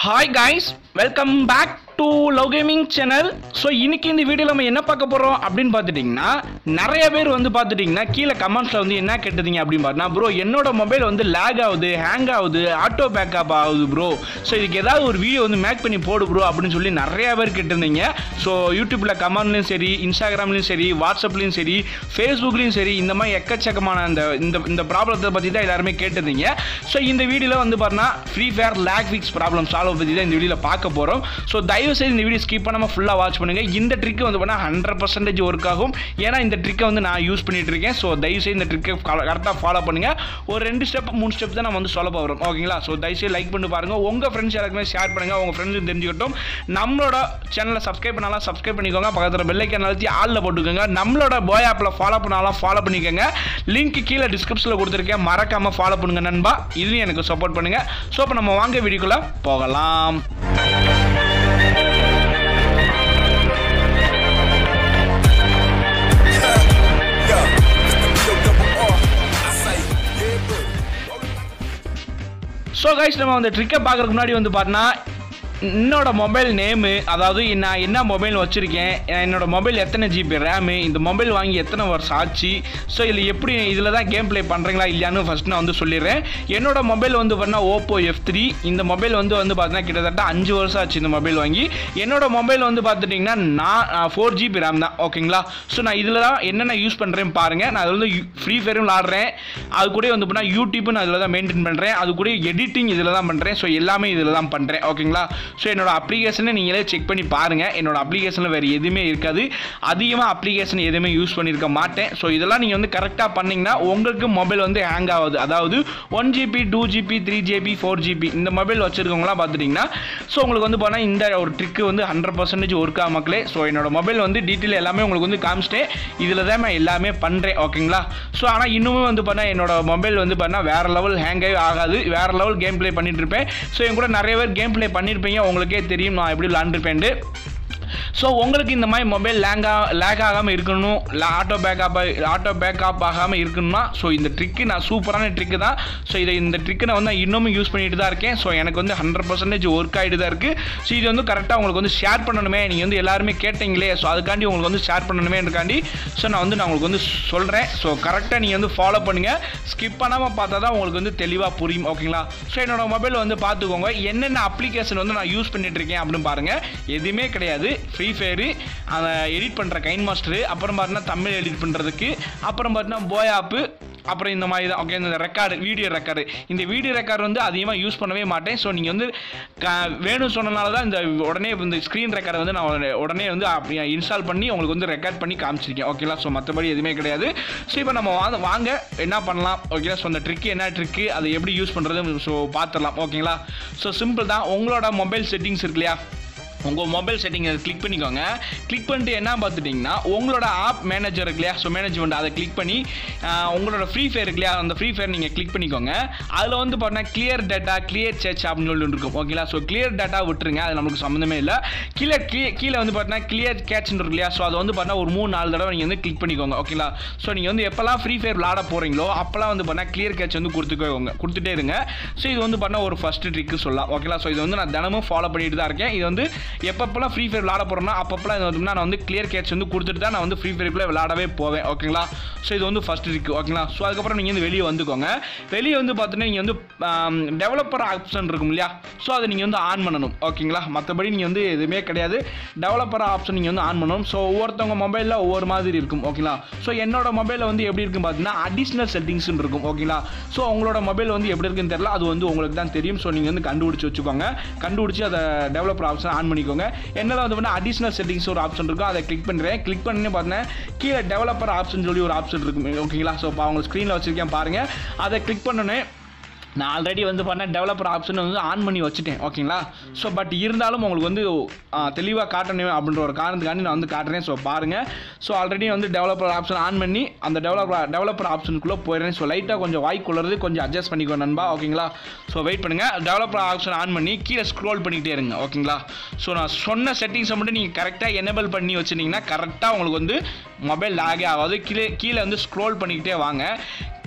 Hi guys welcome back to love gaming channel so இன்னைக்கு இந்த வீடியோவில் நம்ம என்ன பார்க்க போகிறோம் அப்படின்னு பார்த்துட்டிங்கன்னா நிறைய பேர் வந்து பார்த்துட்டிங்கன்னா கீழே கமெண்ட்ஸில் வந்து என்ன கேட்டதீங்க அப்படின்னு பார்த்தா ப்ரோ என்னோட மொபைல் வந்து லேக் ஆகுது ஹேங் ஆகுது ஆட்டோ பேக்கப் ஆகுது ப்ரோ ஸோ இதுக்கு ஏதாவது ஒரு வீடியோ வந்து மேக் பண்ணி போடு ப்ரோ அப்படின்னு சொல்லி நிறைய பேர் கேட்டிருந்தீங்க ஸோ யூடியூப்பில் கமெண்ட்லையும் சரி இன்ஸ்டாகிராம்லையும் சரி வாட்ஸ்அப்லையும் சரி ஃபேஸ்புக்லேயும் சரி இந்த மாதிரி எக்கச்சக்கமான அந்த இந்த இந்த ப்ராப்ளத்தை பற்றி தான் எல்லாருமே கேட்டிருந்தீங்க ஸோ இந்த வீடியோவில் வந்து பார்த்தீங்கன்னா free fire lag fix problem solve பற்றி தான் இந்த வீடியோவில் பார்க்க போகிறோம் ஸோ தயவு செய்து இந்த வீடியோ ஸ்கிப் பண்ணாமல் ஃபுல்லாக வாட்ச் பண்ணுங்கள் இந்த ட்ரிக்கு வந்து பார்த்தா ஹண்ட்ரட் பர்சன்டேஜ் ஒர்க் ஆகும் ஏன்னா இந்த ட்ரிக்கை வந்து நான் யூஸ் பண்ணிட்டு இருக்கேன் ஸோ தயவு செய்து இந்த ட்ரிக்கை கரெக்டாக ஃபாலோ பண்ணுங்கள் ஒரு ரெண்டு ஸ்டெப் மூணு ஸ்டெப் தான் நம்ம வந்து சொல்ல போகிறோம் ஓகேங்களா ஸோ தயவுசெய்து லைக் பண்ணி பாருங்கள் உங்கள் ஃப்ரெண்ட்ஸ் யாருக்குமே ஷேர் பண்ணுங்கள் உங்கள் ஃப்ரெண்ட்ஸ் தெரிஞ்சுக்கிட்டும் நம்மளோட சேனலை சப்ஸ்கிரைப் பண்ணாலும் சப்ஸ்கிரைப் பண்ணிக்கோங்க பக்கத்தில் பெல்லைக்கன் அழுத்தி ஆளில் போட்டுக்கோங்க நம்மளோட போய் ஆப்பில் ஃபாலோ பண்ணாலும் ஃபாலோ பண்ணிக்கோங்க லிங்க் கீழே டிஸ்கிரிப்ஷனில் கொடுத்துருக்கேன் மறக்காமல் ஃபாலோ பண்ணுங்க நண்பா இதுலையும் எனக்கு சப்போர்ட் பண்ணுங்கள் ஸோ இப்போ நம்ம வாங்க வீடியோக்குள்ளே போகலாம் Yeah, yo, double R. I say, yeah, bro. So guys நம்ம அந்த ட்ரிக்கை பார்க்குறதுக்கு முன்னாடி வந்து பார்த்தீங்கன்னா என்னோட மொபைல் நேமு அதாவது நான் என்ன மொபைல் வச்சுருக்கேன் என்னோட மொபைல் எத்தனை ஜிபி ரேமு இந்த மொபைல் வாங்கி எத்தனை வருஷம் ஆச்சு ஸோ இதில் எப்படி இதில் தான் கேம் ப்ளே பண்ணுறீங்களா இல்லையான்னு ஃபஸ்ட் நான் வந்து சொல்லிடுறேன் என்னோட மொபைல் வந்து பார்த்தீங்கன்னா ஓப்போ எஃப் த்ரீ இந்த மொபைல் வந்து வந்து பார்த்தீங்கன்னா கிட்டத்தட்ட அஞ்சு வருஷம் ஆச்சு இந்த மொபைல் வாங்கி என்னோட மொபைல் வந்து பார்த்துட்டிங்கன்னா நான் ஃபோர் ஜிபி ரேம் தான் ஓகேங்களா ஸோ நான் இதில் தான் என்னென்ன யூஸ் பண்ணுறேன் பாருங்கள் நான் அதில் வந்து ஃப்ரீ ஃபயரும் விளாடுறேன் அது கூட வந்து பார்த்தீங்கன்னா யூடியூப் நான் இதில் தான் மெயின்டைன் பண்ணுறேன் அது கூட எடிட்டிங் இதில் தான் பண்ணுறேன் ஸோ எல்லாமே இதில் தான் பண்ணுறேன் ஓகேங்களா ஸோ என்னோட அப்ளிகேஷனை நீங்களே செக் பண்ணி பாருங்கள் என்னோட அப்ளிகேஷனில் வேறு எதுவுமே இருக்காது அதிகமாக அப்ளிகேஷன் எதுவுமே யூஸ் பண்ணியிருக்க மாட்டேன் ஸோ இதெல்லாம் நீங்கள் வந்து கரெக்டாக பண்ணிங்கன்னா உங்களுக்கு மொபைல் வந்து ஹேங் ஆகுது அதாவது one GB two GB three GB four GB இந்த மொபைல் வச்சுருக்கவங்களாம் பார்த்துட்டிங்கன்னா ஸோ உங்களுக்கு வந்து போனால் இந்த ஒரு ட்ரிக்கு வந்து ஹண்ட்ரட் பர்சன்டேஜ் ஒர்க் ஆக மக்களே ஸோ என்னோட மொபைல் வந்து டீட்டெயில் எல்லாமே உங்களுக்கு வந்து காமிச்சிட்டேன் இதில் தான் நான் எல்லாமே பண்ணுறேன் ஓகேங்களா ஸோ ஆனால் இன்னுமே வந்து பண்ணால் என்னோட மொபைல் வந்து பண்ணால் வேறு லெவல் ஹேங்கே ஆகாது வேறு லெவல் கேம் ப்ளே பண்ணிட்டு இருப்பேன் ஸோ என் கூட நிறைய பேர் கேம் ப்ளே பண்ணியிருப்பீங்க உங்களுக்கே தெரியும் நான் எப்படி விளாண்டுருப்பேன்ட்டு ஸோ உங்களுக்கு இந்த மாதிரி மொபைல் லேங்கா லேக் ஆகாமல் இருக்கணும் இல்லை ஆட்டோ பேக்கப் ஆட்டோ பேக்கப் ஆகாமல் இருக்கணும்னா ஸோ இந்த ட்ரிக்கு நான் சூப்பரான ட்ரிக்கு தான் ஸோ இதை இந்த ட்ரிக்கு நான் வந்து இன்னமும் யூஸ் பண்ணிட்டு தான் இருக்கேன் ஸோ எனக்கு வந்து ஹண்ட்ரட் பர்சன்டேஜ் ஒர்க் ஆகிட்டு தான் இருக்குது ஸோ இது வந்து கரெக்டாக உங்களுக்கு வந்து ஷேர் பண்ணணுமே நீங்கள் வந்து எல்லாருமே கேட்டீங்களே ஸோ அதுக்காண்டி உங்களுக்கு வந்து ஷேர் பண்ணணுமேன்றக்காண்டி ஸோ நான் வந்து நான் உங்களுக்கு வந்து சொல்கிறேன் ஸோ கரெக்டாக நீங்கள் வந்து ஃபாலோ பண்ணுங்கள் ஸ்கிப் பண்ணாமல் பார்த்தா தான் உங்களுக்கு வந்து தெளிவாக புரியும் ஓகேங்களா ஸோ என்னோட மொபைல் வந்து பார்த்துக்கோங்க என்னென்ன அப்ளிகேஷன் வந்து நான் யூஸ் பண்ணிட்டு இருக்கேன் அப்படின்னு பாருங்கள் எதுவுமே கிடையாது ஃப்ரீ ஃபயரு அதை எடிட் பண்ணுற கைன் மாஸ்டரு அப்புறம் பார்த்தீங்கன்னா தமிழ் எடிட் பண்ணுறதுக்கு அப்புறம் பார்த்தீங்கன்னா போய் ஆப்பு அப்புறம் இந்த மாதிரி தான் ஓகே இந்த ரெக்கார்டு வீடியோ ரெக்கார்டு இந்த வீடியோ ரெக்கார்டு வந்து அதிகமாக யூஸ் பண்ணவே மாட்டேன் ஸோ நீங்கள் வந்து க வேணும் சொன்னனால தான் இந்த உடனே இந்த ஸ்க்ரீன் ரெக்கார்டை வந்து நான் உடனே வந்து அப்படி இன்ஸ்டால் பண்ணி உங்களுக்கு வந்து ரெக்கார்ட் பண்ணி காமிச்சிருக்கேன் ஓகேங்களா ஸோ மற்றபடி எதுவுமே கிடையாது ஸோ இப்போ நம்ம வாங்க வாங்க என்ன பண்ணலாம் ஓகேங்களா ஸோ அந்த ட்ரிக்கு என்ன ட்ரிக்கு அதை எப்படி யூஸ் பண்ணுறது ஸோ பார்த்துடலாம் ஓகேங்களா ஸோ சிம்பிள் தான் உங்களோட மொபைல் செட்டிங்ஸ் இருக்கு இல்லையா உங்கள் மொபைல் செட்டிங்கை கிளிக் பண்ணிக்கோங்க கிளிக் பண்ணிட்டு என்ன பார்த்துட்டிங்கன்னா உங்களோட ஆப் மேனேஜர் இருக்கு இல்லையா ஸோ மேனேஜ்மெண்ட் அதை கிளிக் பண்ணி ஆஹ், உங்களோட ஃப்ரீ ஃபயர் இருக்கு இல்லையா அந்த ஃப்ரீ ஃபயர் நீங்கள் கிளிக் பண்ணிக்கோங்க அதில் வந்து பார்த்தீங்கன்னா கிளியர் டேட்டா கிளியர் சர்ச் அப்படின்னு சொல்லி ஒன்று இருக்கும் ஓகேங்களா ஸோ கிளியர் டேட்டா விட்டுருங்க அது நமக்கு சம்மந்தமே இல்லை கீழே கீழே கீழே வந்து பார்த்தீங்கன்னா கிளியர் கேட்ச்னு இருக்கு இல்லையா ஸோ அதை வந்து பார்த்தீங்கன்னா ஒரு மூணு நாலு தடவை நீங்கள் வந்து கிளிக் பண்ணிக்கோங்க ஓகேங்களா ஸோ நீங்கள் வந்து எப்போல்லாம் ஃப்ரீ ஃபயர் விளாட போகிறீங்களோ அப்போல்லாம் வந்து பார்த்தீங்கன்னா கிளியர் கேட்ச் வந்து கொடுத்துக்கோங்க கொடுத்துட்டே இருங்க ஸோ இது வந்து பார்த்தீங்கன்னா ஒரு ஃபஸ்ட் ட்ரிக்கு சொல்லலாம் ஓகேங்களா ஸோ இது வந்து நான் தினமும் ஃபாலோ பண்ணிட்டு தான் இருக்கேன் இது வந்து எப்பப்பெல்லாம் ஃப்ரீ ஃபயர் விளாட போகிறோம்னா அப்பப்பெல்லாம் இது வந்து நான் வந்து கிளியர் கேட்ச் வந்து கொடுத்துட்டு தான் நான் வந்து ஃப்ரீ ஃபயருக்குள்ளே விளாடவே போவேன் ஓகேங்களா ஸோ இது வந்து ஃபஸ்ட் ட்ரிக் ஓகேங்களா ஸோ அதுக்கப்புறம் நீங்கள் வந்து வெளியே வந்துக்கோங்க வெளியே வந்து பார்த்தீங்கன்னா நீங்கள் வந்து டெவலப்பர் ஆப்ஷன் இருக்கும் இல்லையா ஸோ அதை நீங்கள் வந்து ஆன் பண்ணணும் ஓகேங்களா மற்றபடி நீங்கள் வந்து எதுவுமே கிடையாது டெவலப்பர் ஆப்ஷன் நீங்கள் வந்து ஆன் பண்ணணும் ஸோ ஒவ்வொருத்தவங்க மொபைலில் ஒவ்வொரு மாதிரி இருக்கும் ஓகேங்களா ஸோ என்னோட மொபைலில் வந்து எப்படி இருக்குன்னு பார்த்தீங்கன்னா அடிஷ்னல் செட்டிங்ஸ் இருக்கும் ஓகேங்களா ஸோ உங்களோட மொபைல் வந்து எப்படி இருக்குன்னு தெரியல அது வந்து உங்களுக்கு தான் தெரியும் ஸோ நீங்கள் வந்து கண்டுபிடிச்சி வச்சுக்கோங்க கண்டுபிடிச்சி அதை டெவலப்பர் ஆப்ஷன் ஆன் பண்ணிக்கோங்க என்னில் வந்து பண்ணால் அடிஷ்னல் செட்டிங்ஸ் ஒரு ஆப்ஷன் இருக்கும் அதை கிளிக் பண்ணுறேன் கிளிக் பண்ணி பார்த்தீங்கன்னா கீழே டெவலப்பர் ஆப்ஷன் சொல்லி ஒரு ஆப்ஷன் இருக்கும் ஓகேங்களா ஸோ இப்போ அவங்க ஸ்க்ரீனில் வச்சுருக்கேன் பாருங்கள் அதை கிளிக் பண்ணோன்னே நான் ஆல்ரெடி வந்து பண்ண டெவலப்பர் ஆப்ஷன் வந்து ஆன் பண்ணி வச்சுட்டேன் ஓகேங்களா ஸோ பட் இருந்தாலும் உங்களுக்கு வந்து தெளிவாக காட்டணும் அப்படின்ற ஒரு காரணத்துக்காண்டி நான் வந்து காட்டுறேன் ஸோ பாருங்கள் ஸோ ஆல்ரெடி வந்து டெவலப்பர் ஆப்ஷன் ஆன் பண்ணி அந்த டெவலப்பர் டெவலப்பர் ஆப்ஷனுக்குள்ளே போயிடுறேன் ஸோ லைட்டாக கொஞ்சம் வாய்க்குள்ளறது கொஞ்சம் அட்ஜஸ்ட் பண்ணிக்கோ நண்பா ஓகேங்களா ஸோ வெயிட் பண்ணுங்கள் டெவலப்பர் ஆப்ஷன் ஆன் பண்ணி கீழே ஸ்க்ரோல் பண்ணிக்கிட்டே இருங்க ஓகேங்களா ஸோ நான் சொன்ன செட்டிங்ஸை மட்டும் நீங்கள் கரெக்டாக எனேபிள் பண்ணி வச்சுருந்தீங்கன்னா கரெக்டாக உங்களுக்கு வந்து மொபைல் லாகே ஆகாது கீழே கீழே வந்து ஸ்க்ரோல் பண்ணிக்கிட்டே வாங்க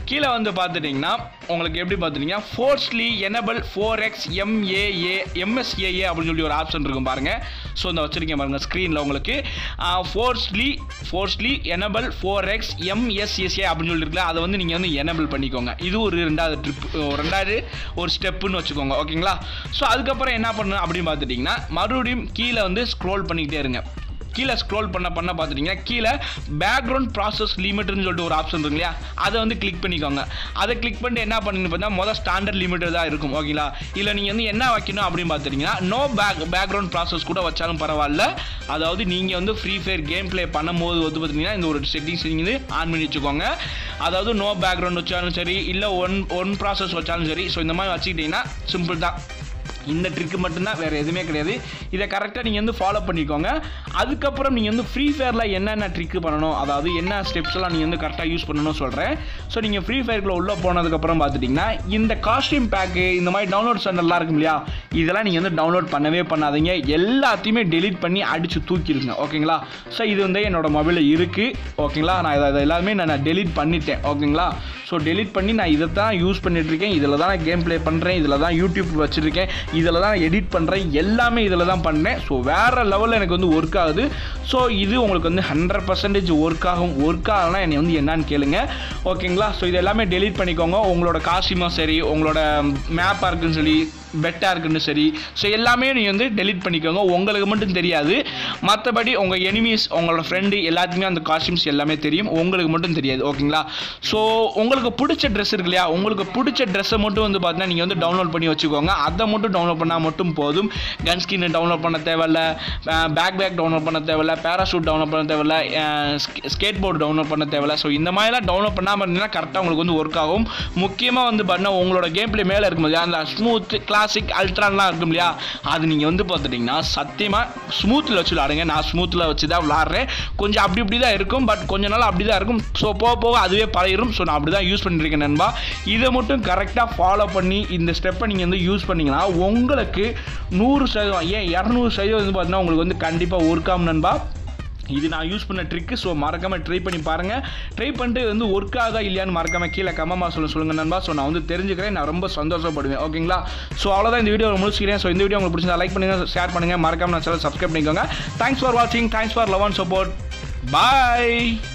கீழே வந்து பார்த்துட்டிங்கன்னா உங்களுக்கு எப்படி பார்த்துட்டிங்கன்னா forcely enable four X MAA MSAA அப்படின்னு சொல்லி ஒரு ஆப்ஷன் இருக்கும் பாருங்கள் ஸோ இந்த வச்சுருக்கேன் பாருங்கள் ஸ்க்ரீனில் உங்களுக்கு forcely forcely enable four X MSSA அப்படின்னு சொல்லியிருக்கல அதை வந்து நீங்கள் வந்து எனபிள் பண்ணிக்கோங்க இது ஒரு ரெண்டாவது ட்ரிப் ரெண்டாவது ஒரு ஸ்டெப்புன்னு வச்சுக்கோங்க ஓகேங்களா ஸோ அதுக்கப்புறம் என்ன பண்ணணும் அப்படின்னு பார்த்துட்டிங்கன்னா மறுபடியும் கீழே வந்து ஸ்க்ரோல் பண்ணிக்கிட்டே இருங்க கீழே ஸ்க்ரோல் பண்ண பண்ண பார்த்துட்டிங்கன்னா கீழே பேக்ரவுண்ட் ப்ராசஸ் லிமிட்னு சொல்லிட்டு ஒரு ஆப்ஷன் இருக்கு இல்லையா அதை வந்து கிளிக் பண்ணிக்கோங்க அதை கிளிக் பண்ணிட்டு என்ன பண்ணுன்னு பார்த்தா மொதல் ஸ்டாண்டர்ட் லிமிட்டட் தான் இருக்கும் ஓகேங்களா இல்லை நீங்கள் வந்து என்ன வைக்கணும் அப்படின்னு பார்த்துட்டிங்கன்னா நோ பேக் பேக்ரவுண்ட் ப்ராசஸ் கூட வச்சாலும் பரவாயில்ல அதாவது நீங்கள் வந்து ஃப்ரீ ஃபயர் கேம் ப்ளே பண்ணும்போது வந்து பார்த்தீங்கன்னா இந்த ஒரு செட்டிங்ஸ் நீங்கள் வந்து ஆன் பண்ணி வச்சுக்கோங்க அதாவது நோ பேக்ரவுண்ட் வச்சாலும் சரி இல்லை ஒன் ஒன் ப்ராசஸ் வச்சாலும் சரி ஸோ இந்த மாதிரி வச்சுக்கிட்டிங்கன்னா சிம்பிள் தான் இந்த ட்ரிக்கு மட்டும்தான் வேறு எதுவுமே கிடையாது இதை கரெக்டாக நீங்கள் வந்து ஃபாலோ பண்ணிக்கோங்க அதுக்கப்புறம் நீங்கள் வந்து ஃப்ரீ ஃபயரில் என்னென்ன ட்ரிக்கு பண்ணணும் அதாவது என்ன ஸ்டெப்ஸ்லாம் நீங்கள் வந்து கரெக்டாக யூஸ் பண்ணணும்னு சொல்கிறேன் ஸோ நீங்கள் ஃப்ரீ ஃபயருக்குள்ள உள்ளே போனதுக்கப்புறம் பார்த்துட்டிங்கன்னா இந்த காஸ்டியூம் பேக்கு இந்த மாதிரி டவுன்லோட் சென்டர்லாம் இருக்கும் இல்லையா இதெல்லாம் நீங்கள் வந்து டவுன்லோட் பண்ணவே பண்ணாதீங்க எல்லாத்தையுமே டெலீட் பண்ணி அடித்து தூக்கிடுங்க ஓகேங்களா ஸோ இது வந்து என்னோட மொபைலில் இருக்குது ஓகேங்களா நான் இதை இதை எல்லாமே நான் டெலீட் பண்ணிட்டேன் ஓகேங்களா ஸோ டெலீட் பண்ணி நான் இதை தான் யூஸ் பண்ணிட்டுருக்கேன் இதில் தான் நான் கேம் ப்ளே பண்ணுறேன் இதில் தான் யூடியூப் வச்சுருக்கேன் இதில் தான் எடிட் பண்ணுறேன் எல்லாமே இதில் தான் பண்ணேன் ஸோ வேறு லெவலில் எனக்கு வந்து ஒர்க் ஆகுது ஸோ இது உங்களுக்கு வந்து ஹண்ட்ரட் பர்சன்டேஜ் ஒர்க் ஆகும் ஒர்க் ஆகலாம் என்னை வந்து என்னன்னு கேளுங்க ஓகேங்களா ஸோ இது எல்லாமே டெலீட் பண்ணிக்கோங்க உங்களோட காஸ்டியூமும் சரி உங்களோட மேப்பாக இருக்குன்னு சொல்லி பெட்டாக இருக்குன்னு சரி ஸோ எல்லாமே நீங்கள் வந்து டெலீட் பண்ணிக்கோங்க உங்களுக்கு மட்டும் தெரியாது மற்றபடி உங்கள் எனிமீஸ் உங்களோட ஃப்ரெண்டு எல்லாத்துக்குமே அந்த காஸ்டியூம்ஸ் எல்லாமே தெரியும் உங்களுக்கு மட்டும் தெரியாது ஓகேங்களா ஸோ உங்களுக்கு பிடிச்ச ட்ரெஸ் இருக்கு இல்லையா உங்களுக்கு பிடிச்ச ட்ரெஸ்ஸை மட்டும் வந்து பார்த்தீங்கன்னா நீங்கள் வந்து டவுன்லோட் பண்ணி வச்சுக்கோங்க அதை மட்டும் டவுன்லோட் பண்ணால் மட்டும் போதும் கன் ஸ்கின் டவுன்லோட் பண்ண தேவையில்ல பேக் பேக் டவுன்லோட் பண்ண தேவையில்ல பேராஷூட் டவுன்லோட் பண்ண தேவையில்ல ஸ்கேட் போர்டு டவுன்லோட் பண்ண தேவையில்ல ஸோ இந்த மாதிரிலாம் டவுன்லோட் பண்ணாமல் இருந்தீங்கன்னா கரெக்டாக உங்களுக்கு வந்து ஒர்க் ஆகும் முக்கியமாக வந்து பார்த்தீங்கன்னா உங்களோட கேம் ப்ளே மேலே இருக்கும் இல்லையா அந்த ஸ்மூத் கிளாசிக் அல்ட்ரான்லாம் இருக்கும் இல்லையா அது நீங்கள் வந்து பார்த்துட்டிங்கன்னா சத்தியமாக ஸ்மூத்தில் வச்சு விளாடுங்க நான் ஸ்மூத்தில் வச்சு தான் விளாட்றேன் கொஞ்சம் அப்படி இப்படி தான் இருக்கும் பட் கொஞ்ச நாள் அப்படி தான் இருக்கும் ஸோ போக போக அதுவே பழகிரும் ஸோ நான் அப்படி தான் யூஸ் பண்ணிருக்கேன் நண்பா இதை மட்டும் கரெக்டாக ஃபாலோ பண்ணி இந்த ஸ்டெப்பை நீங்கள் வந்து யூஸ் பண்ணிங்கன்னா உங்களுக்கு நூறு சதவீதம் ஏன் இரநூறு சதவீதம் வந்து பார்த்தீங்கன்னா உங்களுக்கு வந்து கண்டிப்பாக ஒர்க் ஆகும் நண்பா இது நான் யூஸ் பண்ண ட்ரிக்கு ஸோ மறக்காமல் ட்ரை பண்ணி பாருங்கள் ட்ரை பண்ணிட்டு வந்து ஒர்க் ஆகா இல்லையான்னு மறக்காமல் கீழே கம்மமாக சொல்ல சொல்லுங்கள் நண்பா ஸோ நான் வந்து தெரிஞ்சுக்கிறேன் நான் ரொம்ப சந்தோஷப்படுவேன் ஓகேங்களா ஸோ அவ்வளோதான் இந்த வீடியோ முடிச்சுக்கிறேன் ஸோ இந்த வீடியோ உங்களுக்கு பிடிச்சா லைக் பண்ணுங்கள் ஷேர் பண்ணுங்கள் மறக்காமல் நான் சேனல் சப்ஸ்கிரைப் பண்ணிக்கோங்க தேங்க்ஸ் ஃபார் வாட்சிங் thanks for love and support bye